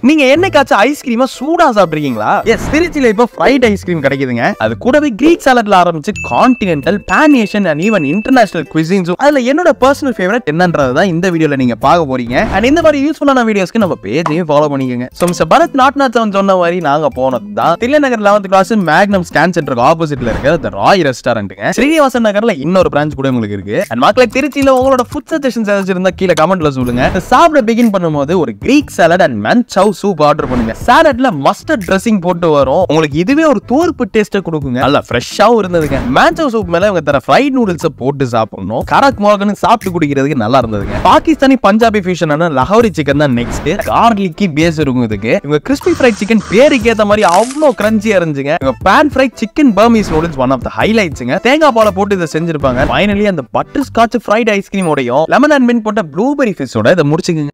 நீங்க என்னைக்காச்சும் ஐஸ்கிரீமா சூடா சாப்பிட்டுருக்கீங்களா எஸ் திருச்சியில இப்போ ஃப்ரைட் ஐஸ்கிரீம் கிடைக்குதுங்க அது கூடவே கிரீக் சாலட்ல ஆரம்பிச்சு continental pan Asian and even international குவிசின்ஸும் அதுல என்னோட பர்சனல் ஃபேவரட் என்னன்றது தான் இந்த வீடியோல நீங்க பார்க்க போறீங்க அண்ட் இந்த மாதிரி யூஸ்ஃபுல்லான வீடியோஸ்க்கு நம்ம பேஜையும் ஃபாலோ பண்ணிக்கோங்க so mister Bharath naught naught seven சொன்ன மாதிரி நாங்க போனது தான் Thillainagar eleventh class Magnum scan சென்டருக்கு ஆப்போசிட்ல இருக்க த ராய் ரெஸ்டாரண்ட்டுங்க ஸ்ரீனிவாசன் நகர்ல இன்னொரு பிரான்ச் கூட உங்களுக்கு இருக்கு அண்ட் மக்களே திருச்சியில உங்களோட ஃபுட் சஜஷன்ஸ் ஏதாச்சும் இருந்தா கீழே கமெண்ட்ல சொல்லுங்க இந்த சாப்பிட பிகின் பண்ணும்போது ஒரு Greek salad and manchow soup order பண்ணுங்க சாலட்ல மஸ்டர்ட் ட்ரெஸ்ஸிங் போட்டு வரும் உங்களுக்கு இதுவே ஒரு தோர்ப்பு டேஸ்ட்டை கொடுக்குங்க நல்லா ஃப்ரெஷ்ஷாவும் இருந்ததுங்க மேன்சவ் சூப் மேல இவங்க தர ஃப்ரைட் நூடுல்ஸை போட்டு சாப்பிடணும் கரக் மோகன் சாப்பிட்டு குடிக்கிறதுக்கு நல்லா இருந்ததுங்க பாகிஸ்தானி பஞ்சாபி ஃபியூஷனான லஹோரி சிக்கன் தான் நெக்ஸ்ட் கார்லிக்கி பேஸ் இருக்கும் இதுக்கு இவங்க கிறிஸ்பி ஃப்ரைட் சிக்கன் பேருக்கு ஏத்த மாதிரி அவ்வளோ கிரன்ச்சியா இருந்துச்சுங்க இவங்க pan fried chicken Burmese noodles one of the ஹைலைட்ஸுங்க தேங்காய் பாலை போட்டு இதை செஞ்சிருப்பாங்க ஃபைனலி அந்த பட்டர் ஸ்காட்ச் ஃப்ரைட் ஐஸ்கிரீமோடையும் லெமன் அண்ட் மின் போட்ட ப்ளூபெரி ஃபிஷ்ஷோட இதை முடிச்சுக்குங்க